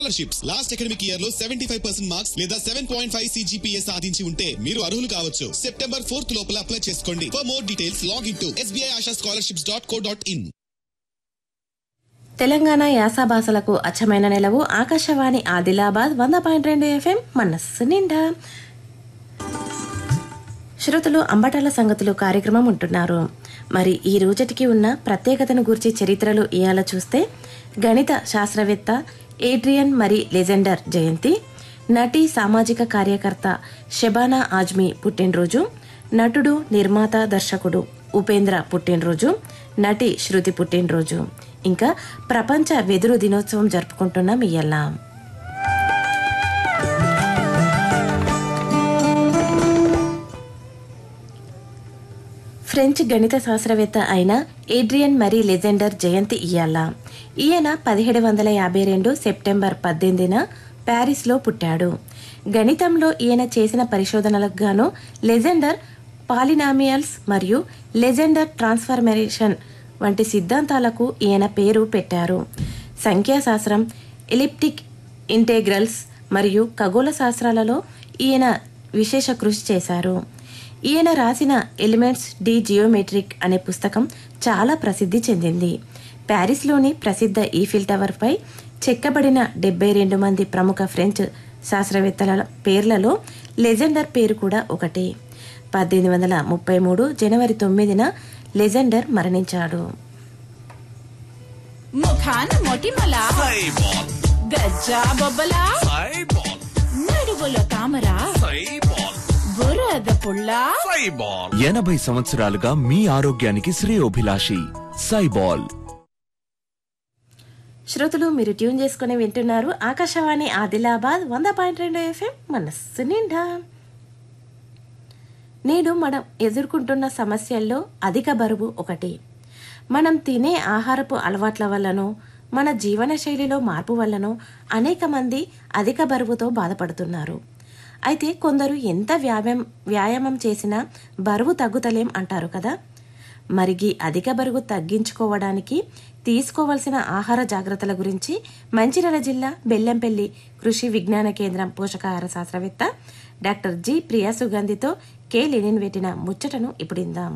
scholarships last academic year లో seventy five percent marks లేదా seven point five CGPA సాధించి ఉంటే మీరు అర్హులు కావచ్చు సెప్టెంబర్ ఫోర్త్ లోపల అప్లై చేసుకోండి for more details log in to SBI Asha scholarships dot co dot in Telangana యాస భాషలకు అచ్చమైన నెలవు ఆకాశవాణి ఆదిలాబాద్ వంద పాయింట్ రెండు ఎఫ్ఎం మనస్సు నిండా శ్రోతలు అంబటాల సంగతులు కార్యక్రమం ఉంటున్నారు మరి ఈ రోజుటికి ఉన్న ప్రత్యేకతను గురించి చరిత్రలు ఇయాల చూస్తే గణిత శాస్త్రవేత్త ఏడ్రియన్ మరి లెజెండర్ జయంతి నటి సామాజిక కార్యకర్త షెబానా ఆజ్మీ పుట్టినరోజు నటుడు నిర్మాత దర్శకుడు ఉపేంద్ర పుట్టినరోజు నటి శృతి పుట్టినరోజు ఇంకా ప్రపంచ వెదురు దినోత్సవం జరుపుకుంటున్నాం ఇయ్యాల ఫ్రెంచ్ గణిత శాస్త్రవేత్త అయిన ఏడ్రియన్ మరీ లెజెండర్ జయంతి ఇయ్యాల ఈయన పదిహేడు వందల యాభై రెండు సెప్టెంబర్ పద్దెనిమిదిన ప్యారిస్లో పుట్టాడు గణితంలో ఈయన చేసిన పరిశోధనలకు గాను లెజెండర్ పాలినామియల్స్ మరియు లెజెండర్ ట్రాన్స్ఫర్మేషన్ వంటి సిద్ధాంతాలకు ఈయన పేరు పెట్టారు సంఖ్యాశాస్త్రం ఎలిప్టిక్ ఇంటెగ్రల్స్ మరియు ఖగోళ శాస్త్రాలలో ఈయన విశేష కృషి చేశారు ఈయన రాసిన ఎలిమెంట్స్ డి జియోమెట్రిక్ అనే పుస్తకం చాలా ప్రసిద్ధి చెందింది ప్యారిస్లోని ప్రసిద్ధ ఈఫిల్ టవర్పై చెక్కబడిన డెబ్బై రెండు మంది ప్రముఖ ఫ్రెంచ్ శాస్త్రవేత్తల పేర్లలో లెజెండర్ పేరు కూడా ఒకటి పద్దెనిమిది వందల ముప్పై మూడు జనవరి తొమ్మిదిన లెజెండర్ మరణించాడు ముఖాన మొటిమల గజ్జా బొబ్బల నడువులో తామర బురద పుల్ల ఎనభై సంవత్సరాలుగా మీ ఆరోగ్యానికి శ్రేయోభిలాషి సైబాల్ శ్రోతలు మీరు ట్యూన్ చేసుకుని వింటున్నారు ఆకాశవాణి ఆదిలాబాద్ వంద పాయింట్ రెండు ఎఫ్ఎం మనస్సు నిండా నేడు మనం ఎదుర్కొంటున్న సమస్యల్లో అధిక బరువు ఒకటి మనం తినే ఆహారపు అలవాట్ల వల్లనో మన జీవన శైలిలో మార్పు వల్లనో అనేక మంది అధిక బరువుతో బాధపడుతున్నారు అయితే కొందరు ఎంత వ్యాయామం వ్యాయామం చేసినా బరువు తగ్గుతలేం అంటారు కదా మరిగి అధిక బరువు తగ్గించుకోవడానికి తీసుకోవలసిన ఆహార జాగ్రత్తల గురించి మంచిర్యాల జిల్లా బెల్లంపల్లి కృషి విజ్ఞాన కేంద్రం పోషకాహార శాస్త్రవేత్త డాక్టర్ జి ప్రియా సుగంధితో కె లెనిన్ పెట్టిన ముచ్చటను ఇప్పుడిందాం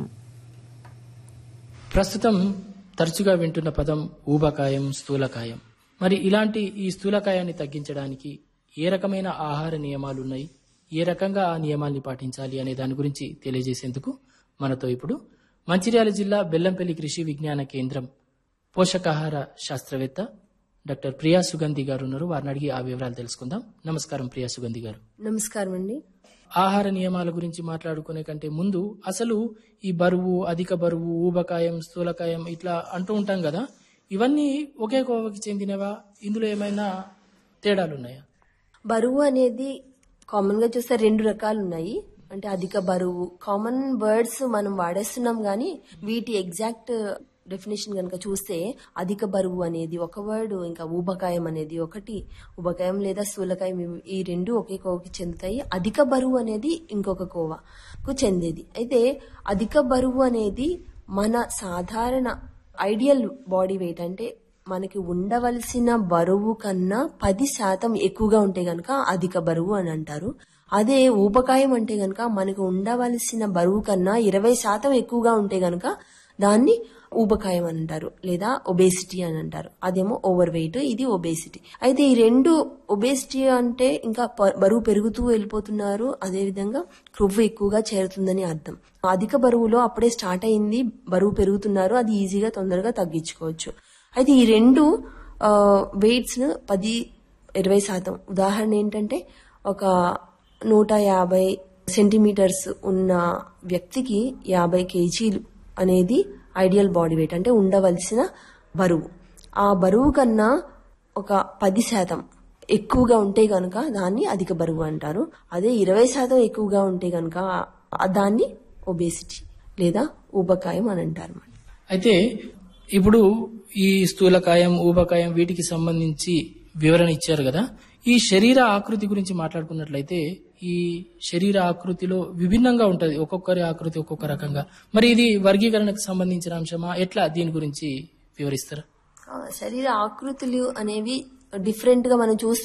ప్రస్తుతం తరచుగా వింటున్న పదం ఊబకాయం స్థూలకాయం మరి ఇలాంటి ఈ స్థూలకాయాన్ని తగ్గించడానికి ఏ రకమైన ఆహార నియమాలు ఉన్నాయి ఏ రకంగా ఆ నియమాల్ని పాటించాలి అనే దాని గురించి తెలియజేసేందుకు మనతో ఇప్పుడు మంచిర్యాల జిల్లా బెల్లంపల్లి కృషి విజ్ఞాన కేంద్రం పోషకాహార శాస్త్రవేత్త డాక్టర్ ప్రియా సుగంధి గారు ఉన్నారు వారిని అడిగి ఆ వివరాలు తెలుసుకుందాం నమస్కారం ప్రియా సుగంధి గారు నమస్కారం అండి ఆహార నియమాల గురించి మాట్లాడుకునే కంటే ముందు అసలు ఈ బరువు అధిక బరువు ఊబకాయం స్థూలకాయం ఇట్లా అంటూ ఉంటాం కదా ఇవన్నీ ఒకే కోవకి చెందినవా ఇందులో ఏమైనా తేడాలు ఉన్నాయా బరువు అనేది కామన్ గా చూస్తే రెండు రకాలు ఉన్నాయి అంటే అధిక బరువు కామన్ వర్డ్స్ మనం వాడేస్తున్నాం కానీ వీటి ఎగ్జాక్ట్ డెఫినేషన్ కనుక చూస్తే అధిక బరువు అనేది ఒక వర్డ్ ఇంకా ఊబకాయం అనేది ఒకటి ఊబకాయం లేదా స్థూలకాయం ఇవి- ఈ రెండు ఒకే కోవకి చెందుతాయి అధిక బరువు అనేది ఇంకొక కోవకు చెందేది అయితే అధిక బరువు అనేది మన సాధారణ ఐడియల్ బాడీ వెయిట్ అంటే మనకి ఉండవలసిన బరువు కన్నా పది శాతం ఎక్కువగా ఉంటే గనక అధిక బరువు అని అంటారు అదే ఊబకాయం అంటే గనక మనకు ఉండవలసిన బరువు కన్నా ఇరవై శాతం ఎక్కువగా ఉంటే గనక దాన్ని ఊబకాయం అని అంటారు లేదా ఒబేసిటీ అని అంటారు అదేమో ఓవర్ వెయిట్ ఇది ఒబేసిటీ అయితే ఈ రెండు ఒబేసిటీ అంటే ఇంకా ప- బరువు పెరుగుతూ వెళ్ళిపోతున్నారు అదేవిధంగా క్రొవ్వు ఎక్కువగా చేరుతుందని అర్థం అధిక బరువులో అప్పుడే స్టార్ట్ అయింది బరువు పెరుగుతున్నారు అది ఈజీగా తొందరగా తగ్గించుకోవచ్చు అయితే ఈ రెండు వెయిట్స్ పది ఇరవై శాతం ఉదాహరణ ఏంటంటే ఒక నూట యాభై సెంటీమీటర్స్ ఉన్న వ్యక్తికి యాభై కేజీలు అనేది ఐడియల్ బాడీ వెయిట్ అంటే ఉండవలసిన బరువు ఆ బరువు కన్నా ఒక పది శాతం ఎక్కువగా ఉంటే గనుక దాన్ని అధిక బరువు అంటారు అదే ఇరవై శాతం ఎక్కువగా ఉంటే గనుక ఆ- దాన్ని ఒబేసిటీ లేదా ఊబకాయం అని అంటారు అయితే ఇప్పుడు ఈ స్థూలకాయం ఊబకాయం వీటికి సంబంధించి వివరణ ఇచ్చారు కదా ఈ శరీర ఆకృతి గురించి మాట్లాడుకున్నట్లయితే ఈ శరీర ఆకృతిలో విభిన్నంగా ఉంటది ఒక్కొక్కరి ఆకృతి ఒక్కొక్క రకంగా మరి ఇది వర్గీకరణకు సంబంధించిన అంశమా ఎట్లా దీని గురించి వివరిస్తారా ఆ, శరీర ఆకృతులు అనేవి డిఫరెంట్ గా మనం చూస్తూ